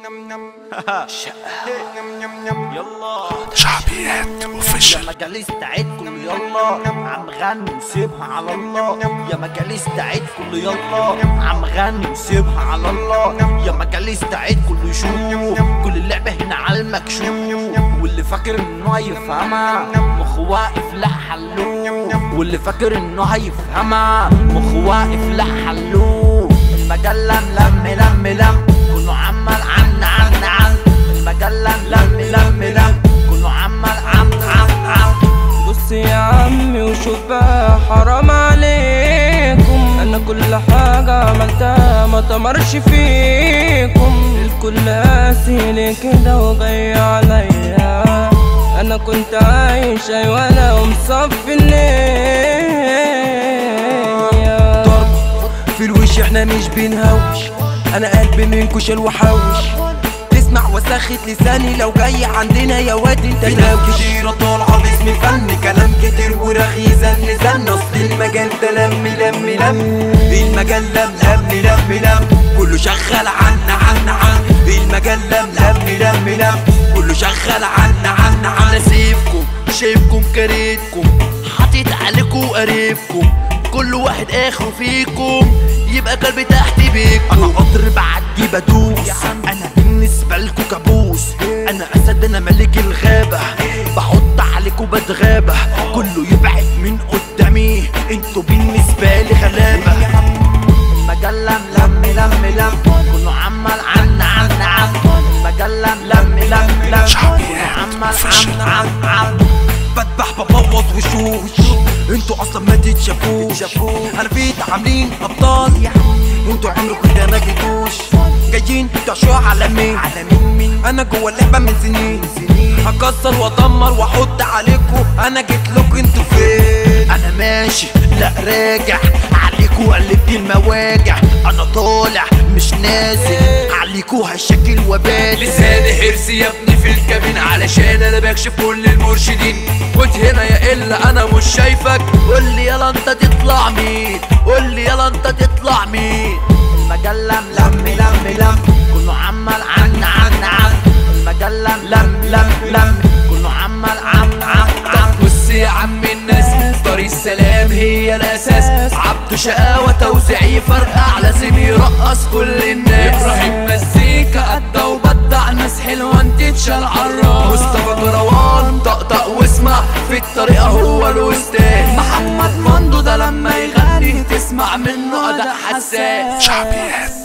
يلا شعبيات اوفيشال يا مجالس تعدكم يلا عم غني وسيبها على الله يا مجالس تعدكم يلا عم غني وسيبها على الله يا مجالس تعدكم يشوف كل اللعبة هنا على المكشوف واللي فاكر انه هيفهمها مخه واقف لا حلوه واللي فاكر انه هيفهمها مخه واقف لا حلوه المجال لم لم لم لم كله عمال عن عن عن المجال لم لم لم لم كله عمال عم عم عم بص يا عمي وشوف بقى حرام عليكم انا كل حاجة عملتها ما تمرش فيكم الكل قاسي ليه كده وجاي عليا انا كنت عايش ايوه انا ومصفي النية في الوش احنا مش بنهوش انا قلبي منكو شال وحوش تسمع وسخة لساني لو جاي عندنا يا واد انت كلام كتير طالعة باسم فن كلام كتير ورخيصة نزلنا اصل المجال ده لم لم لم المجال لم لم لم لم كله شغال عنا عنا عن المجال لم لم لم لم كله شغال عنا عنا عن سيفكم شايفكم كريتكم حاطط عليكم قريبكم كل واحد اخره فيكم يبقى قلبي تحت بيكم انا قطر بعدي بدوس انا بالنسبه لكم كابوس انا اسد انا ملك الغابه بحط عليكم بتغابه كله يبعد من قدامي انتوا بالنسبه لي غلابه المجال لم لم لم لم كله عمال عن عن عن المجال لم لم لم لم كله عمال عن عن عن بذبح ببوظ وشوش انتوا اصلا ما تتشافوش انا فيت عاملين ابطال وانتوا عمركم ده ما جيتوش جايين تعشوا على مين على مين مين انا جوه اللعبه من سنين هكسر وادمر واحط عليكم انا جيت لكم انتوا فين انا ماشي لا راجع عليكوا قلبت المواجع انا طالع مش نازل عليكوا هشكل وبال لساني حرصي يا ابني في الكابين علشان انا بكشف كل المرشدين كنت هنا يا الا انا مش شايفك قول لي يلا انت تطلع مين قول لي يلا انت تطلع مين المجال لم لم لم لم كله عمال عن عن عن المجال لم لم لم لم كله عمال عم عم عم بص يا عم الناس طريق السلام هي الاساس عبده شقاوة توزيعي فرقع لازم يرقص كل الناس ابراهيم مزيكا قدة وبدع ناس حلوة انت تشال عالراس مصطفى كروان طقطق واسمع في الطريقة هو الاستاذ محمد مندو ده لما يغني تسمع منه اداء حساس شعبيات